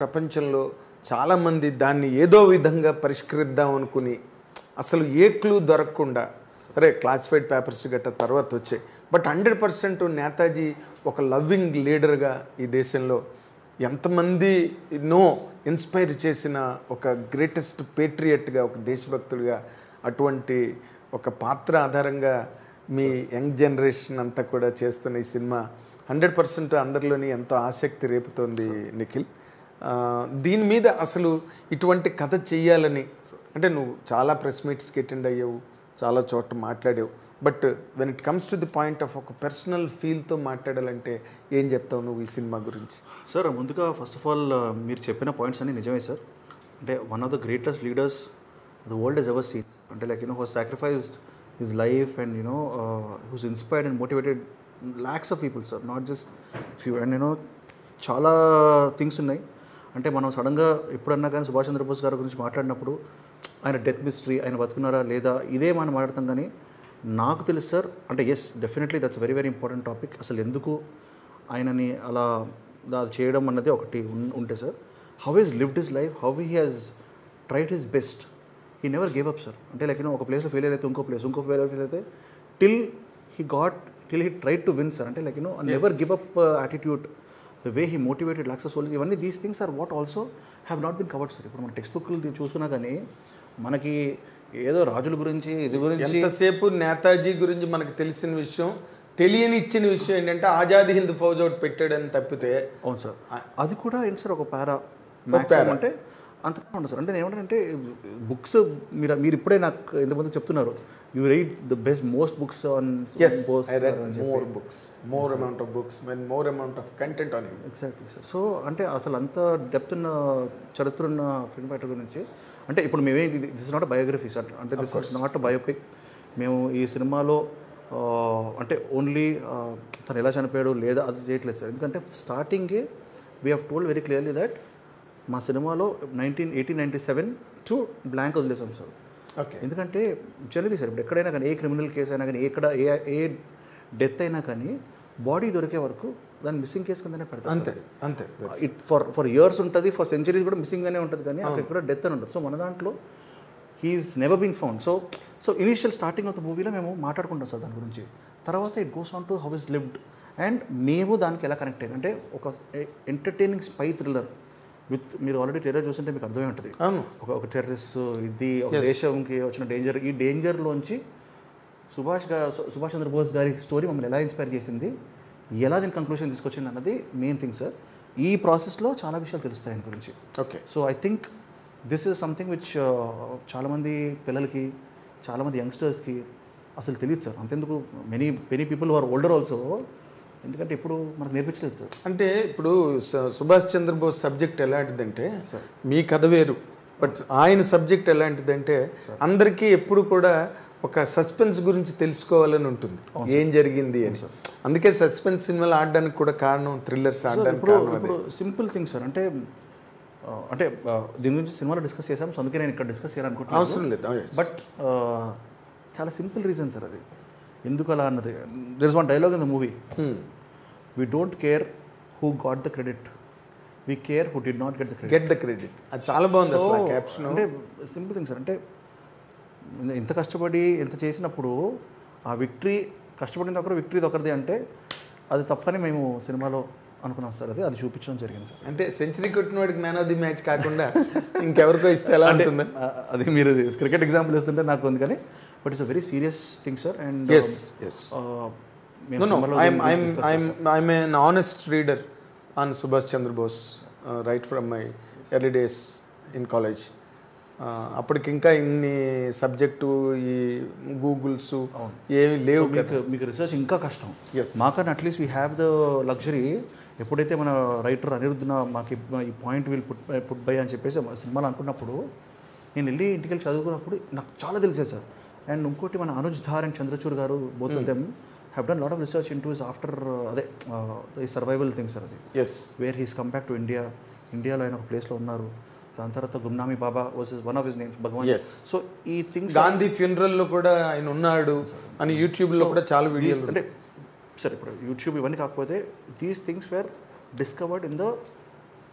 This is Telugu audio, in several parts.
ప్రపంచంలో చాలామంది దాన్ని ఏదో విధంగా పరిష్కరిద్దాం అనుకుని అసలు ఏ క్లూ దొరకకుండా సరే క్లాసిఫైడ్ పేపర్స్ గట్ట తర్వాత వచ్చాయి బట్ హండ్రెడ్ పర్సెంట్ నేతాజీ ఒక లవ్వింగ్ లీడర్గా ఈ దేశంలో ఎంతమంది నో ఇన్స్పైర్ చేసిన ఒక గ్రేటెస్ట్ పేట్రియట్గా ఒక దేశభక్తుడిగా అటువంటి ఒక పాత్ర ఆధారంగా మీ యంగ్ జనరేషన్ అంతా కూడా చేస్తున్న ఈ సినిమా హండ్రెడ్ పర్సెంట్ అందరిలోని ఎంతో ఆసక్తి రేపుతోంది నిఖిల్ ఆ, దీని మీద అసలు ఇటువంటి కథ చెయ్యాలని అంటే నువ్వు చాలా ప్రెస్ మీట్స్కి అటెండ్ అయ్యావు చాలా చోట్ల మాట్లాడావు but when it comes to the point of ఒక పర్సనల్ ఫీల్తో మాట్లాడాలంటే ఏం చెప్తావు నువ్వు ఈ సినిమా గురించి సార్ ముందుగా ఫస్ట్ ఆఫ్ ఆల్ మీరు చెప్పిన పాయింట్స్ అన్ని నిజమే సార్ అంటే one of the greatest leaders the world is ever seen అంటే like you know who sacrificed his life and you know who's inspired and motivated lakhs of people sir not just few and you know చాలా థింగ్స్ ఉన్నాయి అంటే మనం సడన్గా ఎప్పుడన్నా కానీ సుభాష్ చంద్రబోస్ గారి గురించి మాట్లాడినప్పుడు ఆయన డెత్ మిస్టరీ ఆయన బతుకున్నారా లేదా ఇదే మనం మాట్లాడతాం కానీ నాకు తెలుసు సార్ అంటే yes definitely that's very very important topic అసలు ఎందుకు ఆయనని అలా అది చేయడం అన్నది ఒకటి ఉన్- ఉంటే sir how is lived his life how he has tried his best he never gave up sir అంటే లైక్ ఒక ప్లేస్లో ఫెయిల్ అయితే ఇంకో ప్లేస్ ఇంకో ఫెయిల్ ఫెయిల్ అయితే till he got till he tried to win sir అంటే like you know never give up attitude the way he motivated lakhs souls ఇవన్నీ these things are what also have not been covered sir ఇప్పుడు మన టెక్స్ట్ బుక్లు చూసుకున్నా కానీ మనకి ఏదో రాజుల గురించి ఇది గురించి ఎంతసేపు నేతాజీ గురించి మనకు తెలిసిన విషయం తెలియని ఇచ్చిన విషయం ఏంటంటే ఆజాదీ హింద్ ఫౌజ్ ఒకటి పెట్టాడని తప్పితే అవును సార్ అది కూడా ఏంటి సార్ ఒక పారా మ్యాక్స్ అంటే అంతగా ఉండదు సార్ అంటే నేను ఏమంటానంటే బుక్స్ మీరు మీరు ఇప్పుడే నాకు ఇంతమంది చెప్తున్నారు you read the best most books on yes I read more books more amount of books and more amount of content on it exactly sir so అంటే అసలు అంత డెప్త్ ఉన్న చరిత్ర ఉన్న ఫిల్మ్ ఫైటర్ గురించి అంటే ఇప్పుడు మేమే this is not biography sir అంటే దిస్ ఇస్ నాట్ బయోపిక్ మేము ఈ సినిమాలో ఆ, అంటే ఓన్లీ తను ఎలా చనిపోయాడు లేదా అది చేయట్లేదు సార్ ఎందుకంటే స్టార్టింగే we have told very clearly that మా సినిమాలో nineteen eighteen ninety seven to blank వదిలేసాం సార్ ఓకే ఎందుకంటే జనరలీ సార్ ఇప్పుడు ఎక్కడైనా కానీ ఏ క్రిమినల్ కేసు అయినా కానీ ఎక్కడ ఏ ఏ డెత్ అయినా కానీ బాడీ దొరికే వరకు దాన్ని మిస్సింగ్ కేసు కిందనే పెడతాం అంతే అంతే ఇట్ ఫర్ ఫర్ ఇయర్స్ ఉంటుంది ఫర్ సెంచరీస్ కూడా మిస్సింగ్గానే ఉంటుంది కానీ అక్కడ కూడా డెత్ అని ఉంటుంది సో మన దాంట్లో he's never been found so so initial starting of the మూవీలో మేము మాట్లాడుకుంటాం సార్ దాని గురించి తర్వాత it goes on to how is lived and మేము దానికి ఎలా కనెక్ట్ అయ్యింది అంటే ఒక ఎంటర్టైనింగ్ స్పై థ్రిల్లర్ విత్ మీరు ఆల్రెడీ టెర్రర్ చూస్తుంటే మీకు అర్థమై ఉంటుంది అవును ఒక ఒక టెర్రరిస్ట్ ఇది ఒక దేశంకి వచ్చిన డేంజర్ ఈ డేంజర్లోంచి సుభాష్ గా సు- సుభాష్ చంద్రబోస్ గారి స్టోరీ మమ్మల్ని ఎలా ఇన్స్పైర్ చేసింది ఎలా దీని కంక్లూషన్ తీసుకొచ్చింది అన్నది మెయిన్ థింగ్ సార్ ఈ ప్రాసెస్లో చాలా విషయాలు తెలుస్తాయి ఆయన గురించి okay so I think this is something which చాలామంది పిల్లలకి చాలామంది యంగ్స్టర్స్కి అసలు తెలియదు సార్ అంతెందుకు many many people are older also ఎందుకంటే ఇప్పుడు మనకు నేర్పించలేదు సార్ అంటే ఇప్పుడు స- సుభాష్ చంద్రబోస్ సబ్జెక్ట్ ఎలాంటిదంటే మీ కథ వేరు బట్ ఆయన సబ్జెక్ట్ ఎలాంటిదంటే అందరికీ ఎప్పుడు కూడా ఒక సస్పెన్స్ గురించి తెలుసుకోవాలని ఉంటుంది ఏం జరిగింది అని అందుకే సస్పెన్స్ సినిమాలు ఆడడానికి కూడా కారణం థ్రిల్లర్స్ ఆడడానికి ఇప్పుడు కారణం అదే. ఇప్పుడు సింపుల్ థింగ్ సార్ అంటే ఆ, అంటే ఆ, దీని గురించి సినిమాలో డిస్కస్ చేసాం సో అందుకే నేను ఇక్కడ డిస్కస్ చేయాలనుకుంటున్నాను అవసరం లేదు Oh, yes. బట్ చాలా సింపుల్ రీజన్ సార్ అది ఎందుకు అలా అన్నది there is one dialogue in the movie Hmm. We don't care who got the credit we care who did not get the credit get the credit అది చాలా బాగుంది అసలు క్యాప్షన్ అంటే సింపుల్ థింగ్ సార్ అంటే ఇంత కష్టపడి ఎంత చేసినప్పుడు ఆ విక్టరీ కష్టపడిన ఒకరు విక్టరీ ఒకరిది అంటే అది తప్పని మేము సినిమాలో అనుకున్నాం సార్ అది అది చూపించడం జరిగింది సార్ అంటే సెంచరీ కొట్టిన వాడికి మ్యాన్ ఆఫ్ ది మ్యాచ్ కాకుండా ఇంకెవరికో ఇస్తే ఎలా ఉంటుంది ఆ, అది మీరు క్రికెట్ ఎగ్జాంపుల్ ఇస్తుంటే నాకు ఉంది కానీ but it's a very serious thing sir and yes yes No, no. I'm, I'm, I'm, I'm an honest reader on Subhash Chandra Bose uh, right from my early days in college. Uh, అప్పటికి ఇంకా ఇన్ని సబ్జెక్టు ఈ గూగుల్స్ ఏమి లేవు కదా మీకు మీకు రీసెర్చ్ ఇంకా కష్టం Yes. మాకన్నా at least we have the luxury ఎప్పుడైతే మన రైటర్ అనిరుద్ధన మాకు ఈ- ఈ point we'll put put by అని చెప్పేసి మా సినిమాలో అనుకున్నప్పుడు నేను వెళ్ళి ఇంటికి వెళ్ళి చదువుకున్నప్పుడు నాకు చాలా తెలిసే సార్ అండ్ ఇంకోటి మన అనుజ్ ధార్ అండ్ చంద్రచూర్ గారు both of them have done lot of research into after అదే ఈ సర్వైవల్ థింగ్స్ సార్ అది yes where he's come back to India ఇండియాలో ఆయన ఒక ప్లేస్లో ఉన్నారు దాని తర్వాత Gumnami Baba was is one of his names Bhagwan Yes. So ఈ థింగ్స్ గాంధీ funeral లో కూడా ఆయన ఉన్నాడు అని యూట్యూబ్ లో కూడా చాలా వీడియోలు అంటే సరే ఇప్పుడు యూట్యూబ్ ఇవన్నీ కాకపోతే these things were discovered in the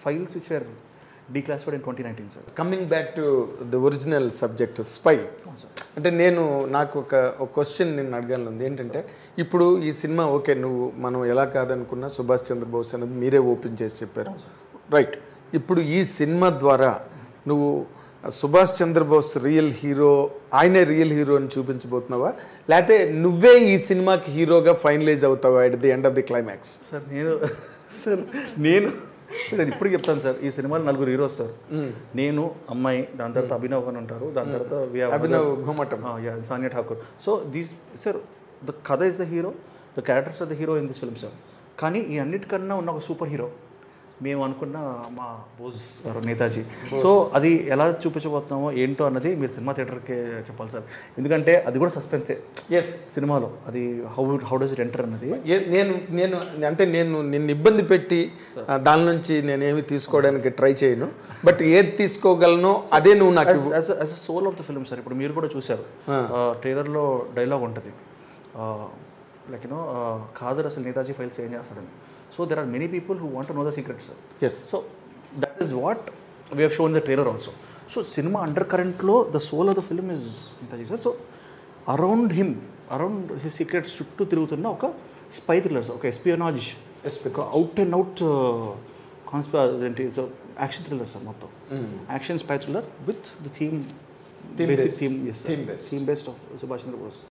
files which are declassified in twenty nineteen sir coming back to the original subject spy అంటే నేను నాకు ఒక ఒక క్వశ్చన్ నేను అడగాలని ఉంది ఏంటంటే ఇప్పుడు ఈ సినిమా ఓకే నువ్వు మనం ఎలా కాదనుకున్నా సుభాష్ చంద్రబోస్ అనేది మీరే ఓపెన్ చేసి చెప్పారు రైట్ ఇప్పుడు ఈ సినిమా ద్వారా నువ్వు సుభాష్ చంద్రబోస్ రియల్ హీరో ఆయనే రియల్ హీరో అని చూపించబోతున్నావా లేకపోతే నువ్వే ఈ సినిమాకి హీరోగా ఫైనలైజ్ అవుతావా at the end of the climax sir నేను సార్ నేను సార్ నేను ఇప్పుడు చెప్తాను సార్ ఈ సినిమాలో నలుగురు హీరోస్ సార్ నేను అమ్మాయి దాని తర్వాత అభినవ్ అని ఉంటారు దాని తర్వాత we have Abhinav Gomatam yeah Saniya Thakur so these sir the katha is the hero the characters of the hero in this film sir కానీ ఈ అన్నిటికన్నా ఉన్న ఒక సూపర్ హీరో మేము అనుకున్న మా బోస్ గారు నేతాజీ సో అది ఎలా చూపించబోతున్నామో ఏంటో అన్నది మీరు సినిమా థియేటర్కి చెప్పాలి సార్ ఎందుకంటే అది కూడా సస్పెన్సే ఎస్ సినిమాలో అది how how does it enter అన్నది ఏ- నేను నేను అంటే నేను నిన్ను ఇబ్బంది పెట్టి ఆ, దాని నుంచి నేనేమి తీసుకోవడానికి ట్రై చేయను బట్ ఏది తీసుకోగలను అదే నువ్వు నాకు ఇవ్వు. As as a soul of the film sir ఇప్పుడు మీరు కూడా చూశారు ట్రైలర్లో డైలాగ్ ఉంటుంది లైక్ యూనో ఖాదర్ అసలు నేతాజీ ఫైల్స్ ఏం చేస్తాడని so there are many people who want know the secrets sir yes so that is what we have shown the trailer also so సినిమా అండర్ కరెంట్లో the soul of the film is Netaji sir so around him around his secrets చుట్టూ తిరుగుతున్న ఒక స్పై థ్రిల్లర్స్ ఒక ఎస్పియనాజ్ ఒక అవుట్ అండ్ అవుట్ కాన్స్పా ఏంటి సో యాక్షన్ థ్రిల్లర్ సార్ మొత్తం action spy thriller with the theme Theme basic based. Theme yes Theme based. Theme based of Subhash Chandrabose